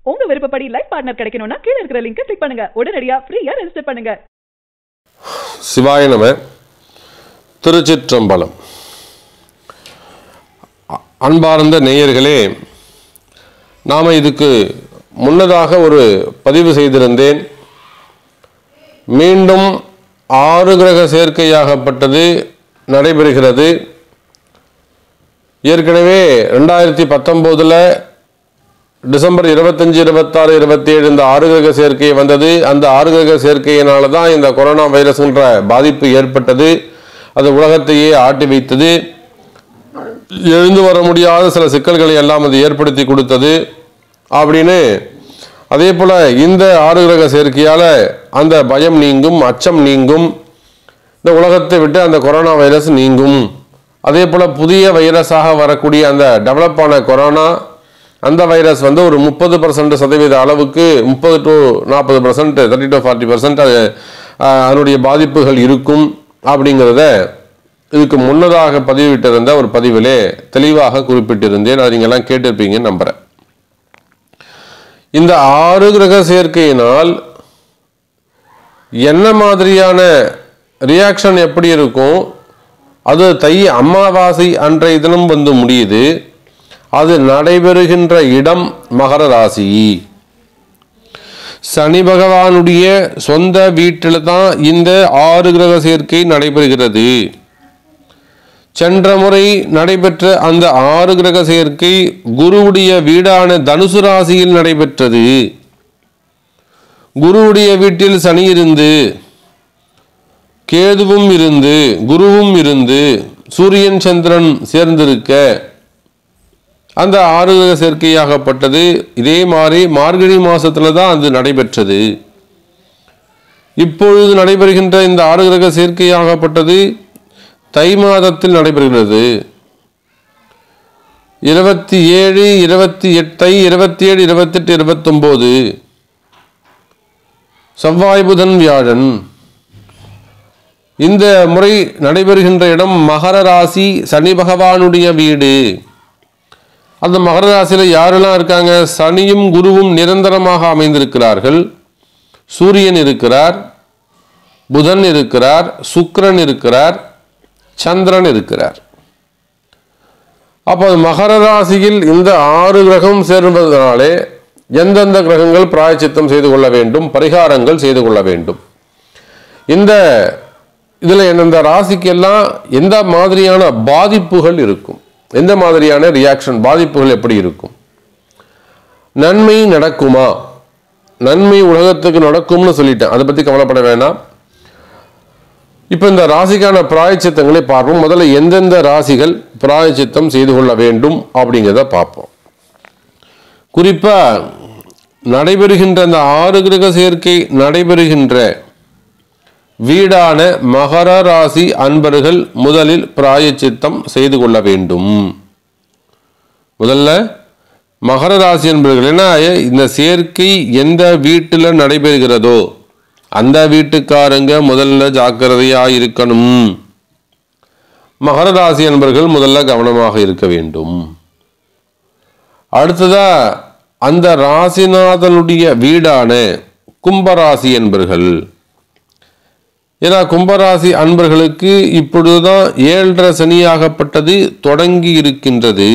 உங்க விருப்பப்படி life partner கிடைக்கணும்னா கீழ இருக்கிற லிங்கை கிளிக் பண்ணுங்க உடனடியா ஃப்ரீயா ரெஜிஸ்டர் பண்ணுங்க சிவாய நம திருச்சிற்றம்பலம் அ- அன்பார்ந்த நேயர்களே நாம் இதுக்கு முன்னதாக ஒரு பதிவு செய்திருந்தேன் மீண்டும் ஆறு கிரக சேர்க்கையாகப்பட்டது நடைபெறுகிறது ஏற்கனவே ரெண்டாயிரத்தி பத்தொம்போதில் டிசம்பர் இருபத்தஞ்சு இருபத்தாறு இருபத்தேழு இந்த ஆறு கிரக சேர்க்கை வந்தது அந்த ஆறு கிரக சேர்க்கையினால தான் இந்த கொரோனா வைரஸ்ன்ற பாதிப்பு ஏற்பட்டது அது உலகத்தையே ஆட்டி வைத்தது எழுந்து வர முடியாத சில சிக்கல்களை எல்லாம் அது ஏற்படுத்தி கொடுத்தது அப்படின்னு அதே போல் இந்த ஆறு கிரக சேர்க்கையால் அந்த பயம் நீங்கும் அச்சம் நீங்கும் இந்த உலகத்தை விட்டு அந்த கொரோனா வைரஸ் நீங்கும் அதே போல் புதிய வைரஸாக வரக்கூடிய அந்த டெவலப் ஆன கொரோனா அந்த வைரஸ் வந்து ஒரு முப்பது பர்சன்ட் சதவீத அளவுக்கு முப்பது டு நாற்பது percent thirty to forty percent அது அஹ், அதனுடைய பாதிப்புகள் இருக்கும் அப்படிங்கிறத இதுக்கு முன்னதாக பதிவிட்டிருந்த ஒரு பதிவிலே தெளிவாக குறிப்பிட்டிருந்தேன் அதை நீங்கள்லாம் கேட்டிருப்பீங்கன்னு நம்புகிறேன் இந்த ஆறு கிரக சேர்க்கையினால் என்ன மாதிரியான ரியாக்ஷன் எப்படி இருக்கும் அது தை அமாவாசை அன்றைய தினம் வந்து முடியுது அது நடைபெறுகின்ற இடம் மகர ராசி சனி பகவானுடைய சொந்த வீட்டில் தான் இந்த ஆறு கிரக சேர்க்கை நடைபெறுகிறது சென்ற முறை நடைபெற்ற அந்த ஆறு கிரக சேர்க்கை குருவுடைய வீடான தனுசு ராசியில் நடைபெற்றது குருவுடைய வீட்டில் சனி இருந்து கேதுவும் இருந்து குருவும் இருந்து சூரியன் சந்திரன் சேர்ந்திருக்க அந்த ஆறு கிரக சேர்க்கையாகப்பட்டது இதே மாதிரி மார்கழி மாசத்துல தான் அது நடைபெற்றது இப்பொழுது நடைபெறுகின்ற இந்த ஆறு கிரக சேர்க்கையாகப்பட்டது தை மாதத்தில் நடைபெறுகிறது இருபத்தி ஏழு இருபத்தி எட்டை இருபத்தி ஏழு இருபத்தெட்டு இருபத்தொம்போது செவ்வாய் புதன் வியாழன் இந்த முறை நடைபெறுகின்ற இடம் மகர ராசி சனி பகவானுடைய வீடு அந்த மகர ராசியில் யாரெல்லாம் இருக்காங்க சனியும் குருவும் நிரந்தரமாக அமைந்திருக்கிறார்கள் சூரியன் இருக்கிறார் புதன் இருக்கிறார் சுக்கிரன் இருக்கிறார் சந்திரன் இருக்கிறார் அப்போ மகர ராசியில் இந்த ஆறு கிரகம் சேர்வதனாலே எந்தெந்த கிரகங்கள் பிராயச்சித்தம் செய்து கொள்ள வேண்டும் பரிகாரங்கள் செய்து கொள்ள வேண்டும் இந்த இதில் இந்த ராசிக்கெல்லாம் எந்த மாதிரியான பாதிப்புகள் இருக்கும் எந்த மாதிரியான ரியாக்ஷன் பாதிப்புகள் எப்படி இருக்கும் நன்மை நடக்குமா நன்மை உலகத்துக்கு நடக்கும்னு சொல்லிட்டேன் அதை பற்றி கவலைப்பட வேண்டாம் இப்போ இந்த ராசிக்கான பிராயச்சித்தங்களை பார்ப்போம் முதல்ல எந்தெந்த ராசிகள் பிராயச்சித்தம் செய்து கொள்ள வேண்டும் அப்படிங்கிறத பார்ப்போம் குறிப்பாக நடைபெறுகின்ற அந்த ஆறு கிரக சேர்க்கை நடைபெறுகின்ற வீடான மகர ராசி அன்பர்கள் முதலில் பிராயச்சித்தம் செய்து கொள்ள வேண்டும் முதல்ல மகர ராசி அன்பர்கள் ஏன்னா இந்த சேர்க்கை எந்த வீட்டில் நடைபெறுகிறதோ அந்த வீட்டுக்காரங்க முதல்ல ஜாக்கிரதையா இருக்கணும் மகர ராசி அன்பர்கள் முதல்ல கவனமாக இருக்க வேண்டும் அடுத்ததா அந்த ராசிநாதனுடைய வீடான கும்பராசி என்பர்கள் ஏன்னா கும்பராசி அன்பர்களுக்கு இப்பொழுதுதான் ஏழரை சனியாகப்பட்டது தொடங்கி இருக்கின்றது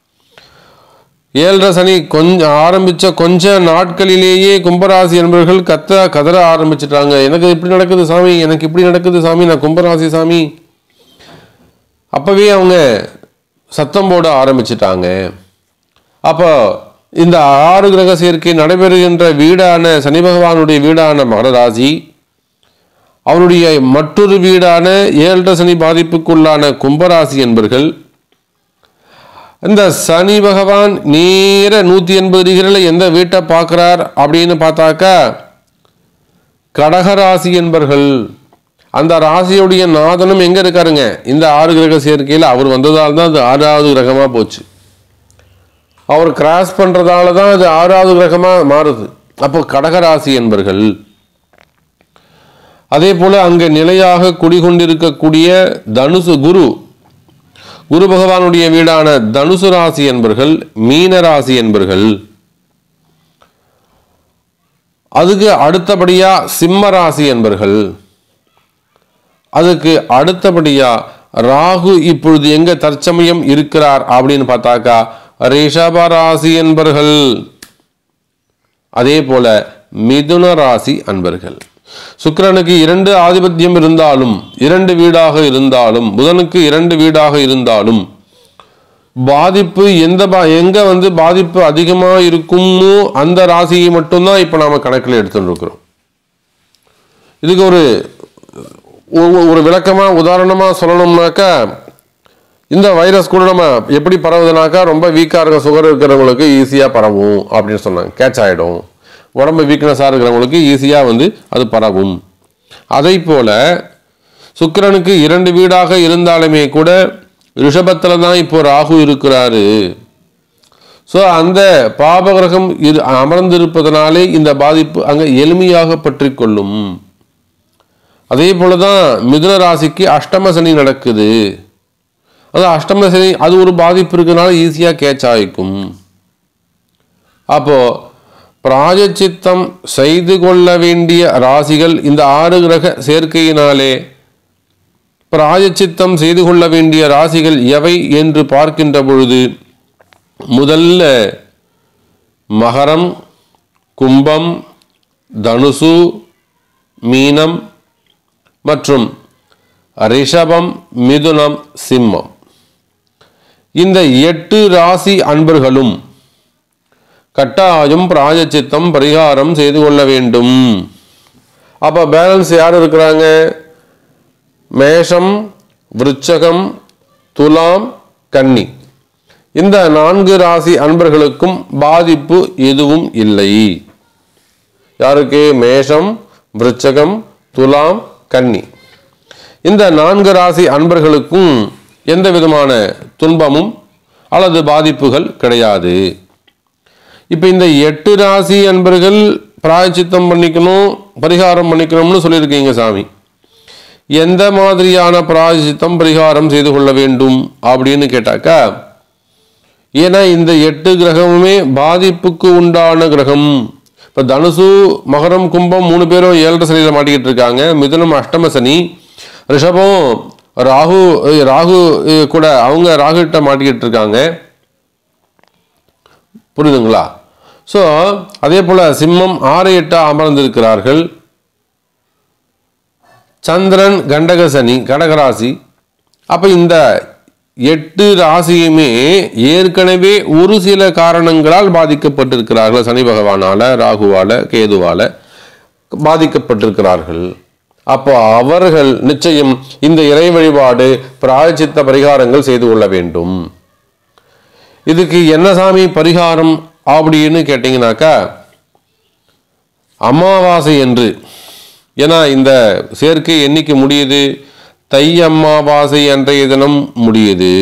ஏழரை சனி கொஞ்சம் ஆரம்பிச்ச கொஞ்ச நாட்களிலேயே கும்பராசி அன்பர்கள் கத்த கதற ஆரம்பிச்சிட்டாங்க எனக்கு இப்படி நடக்குது சாமி எனக்கு இப்படி நடக்குது சாமி நான் கும்பராசி சாமி அப்பவே அவங்க சத்தம் போட ஆரம்பிச்சிட்டாங்க அப்போ இந்த ஆறு கிரக சேர்க்கை நடைபெறுகின்ற வீடான சனி பகவானுடைய வீடான மகர ராசி அவருடைய மற்றொரு வீடான ஏழரை சனி பாதிப்புக்குள்ளான கும்பராசி என்பர்கள் இந்த சனி பகவான் நேர நூற்றி எண்பது டிகிரியில் எந்த வீட்டை பார்க்குறார் அப்படின்னு பார்த்தாக்கா கடகராசி என்பர்கள் அந்த ராசியுடைய நாதனும் எங்கே இருக்காருங்க இந்த ஆறு கிரக சேர்க்கையில் அவர் வந்ததால் தான் அது ஆறாவது கிரகமாக போச்சு அவர் கிராஸ் பண்ணுறதால தான் அது ஆறாவது கிரகமாக மாறுது அப்போ கடகராசி என்பர்கள் அதே போல அங்கே நிலையாக குடிகொண்டிருக்கக்கூடிய தனுசு குரு குரு பகவானுடைய வீடான தனுசு ராசி என்பர்கள் மீன ராசி என்பர்கள் அதுக்கு அடுத்தபடியா சிம்ம ராசி என்பர்கள் அதுக்கு அடுத்தபடியா ராகு இப்பொழுது எங்க தற்சமயம் இருக்கிறார் அப்படின்னு பார்த்தாக்கா ரிஷப ராசி என்பர்கள் அதே போல மிதுன ராசி அன்பர்கள் சுக்கிரனுக்கு இரண்டு ஆதிபத்தியம் இருந்தாலும் இரண்டு வீடாக இருந்தாலும் புதனுக்கு இரண்டு வீடாக இருந்தாலும் பாதிப்பு எந்த பா எங்க வந்து பாதிப்பு அதிகமாக இருக்குமோ அந்த ராசியை மட்டும்தான் இப்போ நாம கணக்கில் எடுத்துட்டு இருக்கிறோம் இதுக்கு ஒரு ஒரு- ஒரு விளக்கமா உதாரணமா சொல்லணும்னாக்கா இந்த வைரஸ் கூட நம்ம எப்படி பரவுதுனாக்கா ரொம்ப வீக்காக இருக்க சுகர் இருக்கிறவங்களுக்கு ஈஸியாக பரவும் அப்படின்னு சொன்னாங்க கேட்ச் ஆகிடும் உடம்பு வீக்னஸாக இருக்கிறவங்களுக்கு ஈஸியாக வந்து அது பரவும் அதை போல சுக்கிரனுக்கு இரண்டு வீடாக இருந்தாலுமே கூட ரிஷபத்தில் தான் இப்போ ராகு இருக்கிறாரு ஸோ அந்த பாபகிரகம் இரு அமர்ந்திருப்பதனாலே இந்த பாதிப்பு அங்கே எளிமையாக பற்றி கொள்ளும் அதே போல தான் மிதுன ராசிக்கு அஷ்டம சனி நடக்குது அது அஷ்டம சனி அது ஒரு பாதிப்பு இருக்கனால ஈஸியாக கேட்ச் ஆகிக்கும் அப்போ பிராயச்சித்தம் செய்து கொள்ள வேண்டிய ராசிகள் இந்த ஆறு கிரக சேர்க்கையினாலே பிராயச்சித்தம் செய்து கொள்ள வேண்டிய ராசிகள் எவை என்று பார்க்கின்ற பொழுது முதல்ல மகரம் கும்பம் தனுசு மீனம் மற்றும் ரிஷபம் மிதுனம் சிம்மம் இந்த எட்டு ராசி அன்பர்களும் கட்டாயம் பிராயச்சித்தம் பரிகாரம் செய்து கொள்ள வேண்டும் அப்ப பேலன்ஸ் யார் இருக்கிறாங்க மேஷம் விருச்சகம் துலாம் கன்னி இந்த நான்கு ராசி அன்பர்களுக்கும் பாதிப்பு எதுவும் இல்லை யாருக்கு மேஷம் விருச்சகம் துலாம் கன்னி இந்த நான்கு ராசி அன்பர்களுக்கும் எந்த விதமான துன்பமும் அல்லது பாதிப்புகள் கிடையாது இப்போ இந்த எட்டு ராசி அன்பர்கள் பிராயச்சித்தம் பண்ணிக்கணும் பரிகாரம் பண்ணிக்கணும்னு சொல்லியிருக்கீங்க சாமி எந்த மாதிரியான பிராயச்சித்தம் பரிகாரம் செய்து கொள்ள வேண்டும் அப்படின்னு கேட்டாக்கா ஏன்னா இந்த எட்டு கிரகமுமே பாதிப்புக்கு உண்டான கிரகம் இப்போ தனுசு மகரம் கும்பம் மூணு பேரும் ஏழரை சனியில் மாட்டிக்கிட்டு இருக்காங்க மிதுனம் அஷ்டம சனி ரிஷபம் ராகு அஹ் ராகு அஹ் கூட அவங்க ராகுகிட்ட மாட்டிக்கிட்டு இருக்காங்க புரியுதுங்களா ஸோ அதே போல் சிம்மம் ஆறு எட்டு அமர்ந்திருக்கிறார்கள் சந்திரன் கண்டக சனி கடகராசி அப்போ இந்த எட்டு ராசியுமே ஏற்கனவே ஒரு சில காரணங்களால் பாதிக்கப்பட்டிருக்கிறார்கள் சனி பகவானால ராகுவால கேதுவால பாதிக்கப்பட்டிருக்கிறார்கள் அப்போ அவர்கள் நிச்சயம் இந்த இறை வழிபாடு பிராயச்சித்த பரிகாரங்கள் செய்து கொள்ள வேண்டும் இதுக்கு என்ன சாமி பரிகாரம் அப்படின்னு கேட்டிங்கனாக்கா அமாவாசை என்று ஏன்னா இந்த சேர்க்கை என்னைக்கு முடியுது தை அமாவாசை அன்றைய தினம் முடியுது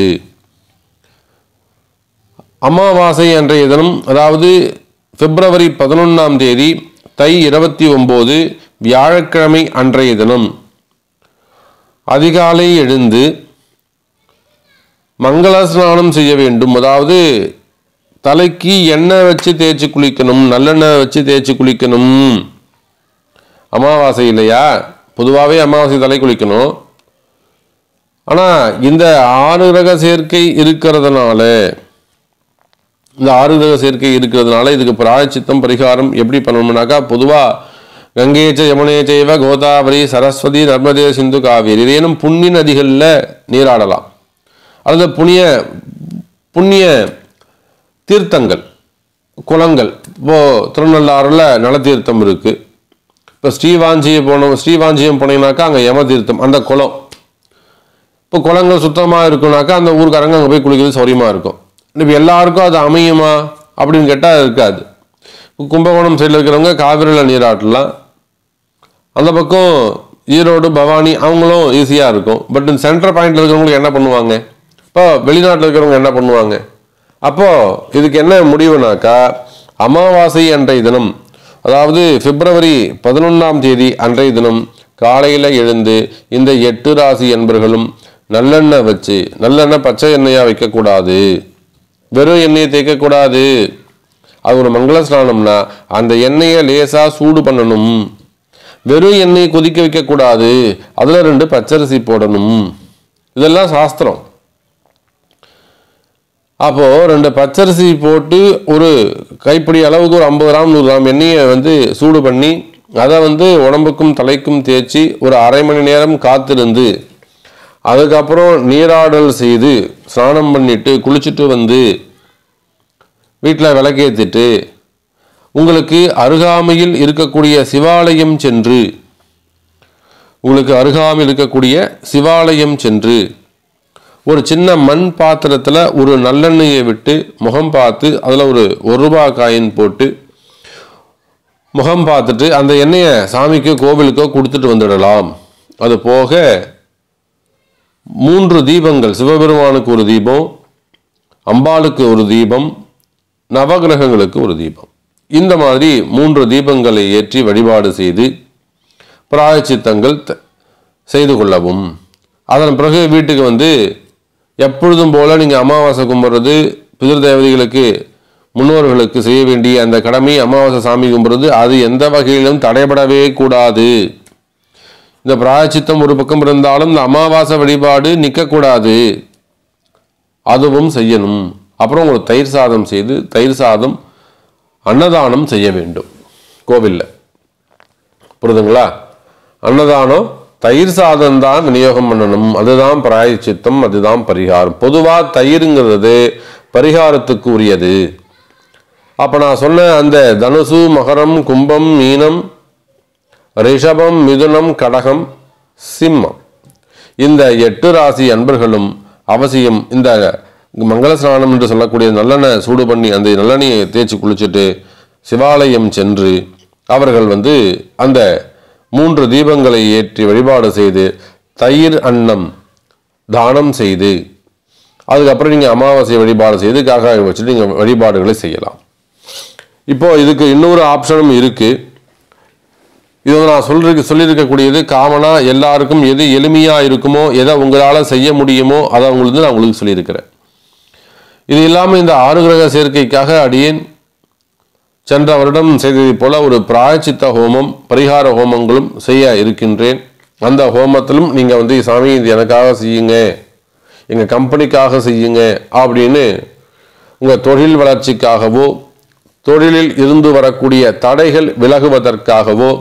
அமாவாசை அன்றைய தினம் அதாவது பிப்ரவரி பதினொன்றாம் தேதி தை இருபத்தி ஒம்பது வியாழக்கிழமை அன்றைய தினம் அதிகாலை எழுந்து மங்கள ஸ்நானம் செய்ய வேண்டும் அதாவது தலைக்கு எண்ணெய் வச்சு தேய்ச்சி குளிக்கணும் நல்லெண்ணெய் வச்சு தேய்ச்சி குளிக்கணும் அமாவாசை இல்லையா பொதுவாகவே அமாவாசை தலை குளிக்கணும் ஆனால் இந்த ஆறு ரக சேர்க்கை இருக்கிறதுனால இந்த ஆறு கிரக சேர்க்கை இருக்கிறதுனால இதுக்கு பிராயச்சித்தம் பரிகாரம் எப்படி பண்ணணும்னாக்கா பொதுவாக கங்கேச்ச யமுனேச்சைவ கோதாவரி சரஸ்வதி நர்மதே சிந்து காவேரி இதேனும் புண்ணிய நதிகளில் நீராடலாம் அல்லது புண்ணிய புண்ணிய தீர்த்தங்கள் குளங்கள் இப்போ திருநள்ளாறில் நலத்தீர்த்தம் இருக்குது இப்போ ஸ்ரீவாஞ்சியை போனோம் ஸ்ரீவாஞ்சியம் போனீங்கன்னாக்கா அங்கே யம தீர்த்தம் அந்த குளம் இப்போ குளங்கள் சுத்தமாக இருக்குனாக்கா அந்த ஊருக்காரங்க அங்கே போய் குளிக்கிறது சௌரியமாக இருக்கும் இப்போ எல்லாருக்கும் அது அமையுமா அப்படின்னு கேட்டால் இருக்காது இப்போ கும்பகோணம் சைடில் இருக்கிறவங்க காவிரியில் நீராட்டலாம் அந்த பக்கம் ஈரோடு பவானி அவங்களும் ஈஸியாக இருக்கும் பட் இந்த சென்டர் பாயிண்ட்ல இருக்கிறவங்களுக்கு என்ன பண்ணுவாங்க இப்போ வெளிநாட்டில் இருக்கிறவங்க என்ன பண்ணுவாங்க அப்போது இதுக்கு என்ன முடிவுனாக்கா அமாவாசை அன்றைய தினம் அதாவது பிப்ரவரி பதினொன்றாம் தேதி அன்றைய தினம் காலையில் எழுந்து இந்த எட்டு ராசி என்பர்களும் நல்லெண்ணெய் வச்சு நல்லெண்ணெய் பச்சை எண்ணெயாக வைக்கக்கூடாது வெறும் எண்ணெயை தேய்க்கக்கூடாது அது ஒரு மங்கள ஸ்நானம்னா அந்த எண்ணெயை லேசா சூடு பண்ணணும் வெறும் எண்ணெயை கொதிக்க வைக்கக்கூடாது அதில் ரெண்டு பச்சரிசி போடணும் இதெல்லாம் சாஸ்திரம் அப்போ ரெண்டு பச்சரிசி போட்டு ஒரு கைப்பிடி அளவுக்கு ஒரு ஐம்பது கிராம் நூறு கிராம் எண்ணெயை வந்து சூடு பண்ணி அதை வந்து உடம்புக்கும் தலைக்கும் தேய்ச்சி ஒரு அரை மணி நேரம் காத்திருந்து அதுக்கப்புறம் நீராடல் செய்து ஸ்நானம் பண்ணிட்டு குளிச்சுட்டு வந்து வீட்டில் விளக்கேற்றிட்டு உங்களுக்கு அருகாமையில் இருக்கக்கூடிய சிவாலயம் சென்று உங்களுக்கு அருகாமையில் இருக்கக்கூடிய சிவாலயம் சென்று ஒரு சின்ன மண் பாத்திரத்தில் ஒரு நல்லெண்ணெயை விட்டு முகம் பார்த்து அதில் ஒரு ஒரு ரூபாய் காயின் போட்டு முகம் பார்த்துட்டு அந்த எண்ணெயை சாமிக்கோ கோவிலுக்கோ கொடுத்துட்டு வந்துடலாம் அது போக மூன்று தீபங்கள் சிவபெருமானுக்கு ஒரு தீபம் அம்பாளுக்கு ஒரு தீபம் நவகிரகங்களுக்கு ஒரு தீபம் இந்த மாதிரி மூன்று தீபங்களை ஏற்றி வழிபாடு செய்து பிராயச்சித்தங்கள் த- செய்து கொள்ளவும் அதன் பிறகு வீட்டுக்கு வந்து எப்பொழுதும் போல நீங்கள் அமாவாசை கும்பிட்றது பிதிர் தேவதைகளுக்கு முன்னோர்களுக்கு செய்ய வேண்டிய அந்த கடமை அமாவாசை சாமி கும்பிட்றது அது எந்த வகையிலும் தடைபடவே கூடாது இந்த பிராயச்சித்தம் ஒரு பக்கம் இருந்தாலும் இந்த அமாவாசை வழிபாடு நிற்கக்கூடாது அதுவும் செய்யணும் அப்புறம் ஒரு தயிர் சாதம் செய்து தயிர் சாதம் அன்னதானம் செய்ய வேண்டும் கோவில்ல புரியுதுங்களா அன்னதானம் தயிர் சாதம் தான் விநியோகம் பண்ணணும் அதுதான் பிராயச்சித்தம் அதுதான் பரிகாரம் பொதுவாக தயிருங்கிறது பரிகாரத்துக்கு உரியது அப்போ நான் சொன்ன அந்த தனுசு மகரம் கும்பம் மீனம் ரிஷபம் மிதுனம் கடகம் சிம்மம் இந்த எட்டு ராசி அன்பர்களும் அவசியம் இந்த மங்கள ஸ்நானம் என்று சொல்லக்கூடிய நல்லெண்ணெய் சூடு பண்ணி அந்த நல்லெண்ணெயை தேய்ச்சி குளிச்சுட்டு சிவாலயம் சென்று அவர்கள் வந்து அந்த மூன்று தீபங்களை ஏற்றி வழிபாடு செய்து தயிர் அன்னம் தானம் செய்து அதுக்கப்புறம் நீங்கள் அமாவாசை வழிபாடு செய்து காக்காய் வச்சுட்டு நீங்கள் வழிபாடுகளை செய்யலாம் இப்போ இதுக்கு இன்னொரு ஆப்ஷனும் இருக்குது இது வந்து நான் சொல்றது சொல்லியிருக்கக்கூடியது காமனாக எல்லாருக்கும் எது எளிமையாக இருக்குமோ எதை உங்களால் செய்ய முடியுமோ அதை உங்களுக்கு நான் உங்களுக்கு சொல்லியிருக்கிறேன் இது இல்லாமல் இந்த ஆறு கிரக சேர்க்கைக்காக அடியேன் சென்ற வருடம் செய்ததைப் போல ஒரு பிராயச்சித்த ஹோமம் பரிகார ஹோமங்களும் செய்ய இருக்கின்றேன் அந்த ஹோமத்திலும் நீங்கள் வந்து சாமி இது எனக்காக செய்யுங்க எங்கள் கம்பெனிக்காக செய்யுங்க அப்படின்னு உங்கள் தொழில் வளர்ச்சிக்காகவோ தொழிலில் இருந்து வரக்கூடிய தடைகள் விலகுவதற்காகவோ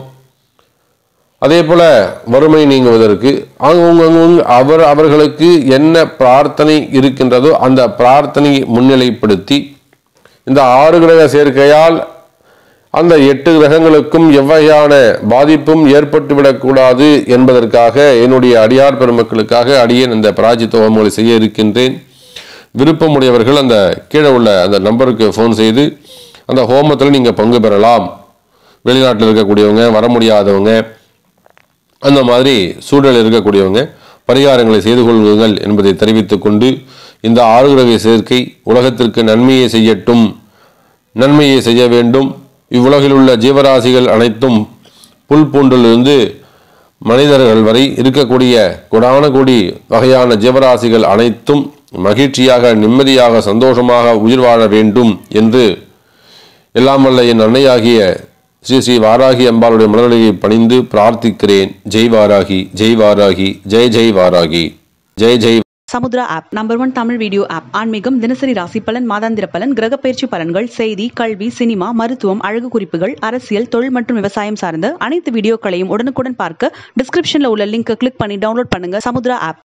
அதே போல வறுமை நீங்குவதற்கு அவங்கவுங்க அவர் அவர்களுக்கு என்ன பிரார்த்தனை இருக்கின்றதோ அந்த பிரார்த்தனையை முன்னிலைப்படுத்தி இந்த ஆறு கிரக சேர்க்கையால் அந்த எட்டு கிரகங்களுக்கும் எவ்வகையான பாதிப்பும் ஏற்பட்டுவிடக்கூடாது என்பதற்காக என்னுடைய அடியார் பெருமக்களுக்காக அடியேன் இந்த பிராஜித்த ஹோமங்களை செய்ய இருக்கின்றேன் விருப்பமுடையவர்கள் அந்த கீழே உள்ள அந்த நம்பருக்கு ஃபோன் செய்து அந்த ஹோமத்தில் நீங்கள் பங்கு பெறலாம் வெளிநாட்டில் இருக்கக்கூடியவங்க வர முடியாதவங்க அந்த மாதிரி சூழல் இருக்கக்கூடியவங்க பரிகாரங்களை செய்து கொள்ளுங்கள் என்பதை தெரிவித்துக் கொண்டு இந்த ஆறு கிரக சேர்க்கை உலகத்திற்கு நன்மையை செய்யட்டும் நன்மையை செய்ய வேண்டும் இவ்வுலகில் உள்ள ஜீவராசிகள் அனைத்தும் புல் பூண்டிலிருந்து மனிதர்கள் வரை இருக்கக்கூடிய கொடான கோடி வகையான ஜீவராசிகள் அனைத்தும் மகிழ்ச்சியாக நிம்மதியாக சந்தோஷமாக உயிர் வாழ வேண்டும் என்று எல்லாம் வல்ல என் அன்னையாகிய ஸ்ரீ ஸ்ரீ வாராகி அம்பாளுடைய மலர்களை பணிந்து பிரார்த்திக்கிறேன் ஜெய் வாராகி ஜெய் வாராகி ஜெய் ஜெய் வாராகி ஜெய் ஜெய் Samudra app number one Tamil video app ஆன்மீகம் தினசரி ராசி பலன் மாதாந்திர பலன் கிரக பயிற்சி பலன்கள் செய்தி கல்வி சினிமா மருத்துவம் அழகு குறிப்புகள் அரசியல் தொழில் மற்றும் விவசாயம் சார்ந்த அனைத்து வீடியோக்களையும் உடனுக்குடன் பார்க்க டிஸ்கிரிப்ஷன்ல உள்ள லிங்கை கிளிக் பண்ணி டவுன்லோட் பண்ணுங்க சமுத்ரா ஆப்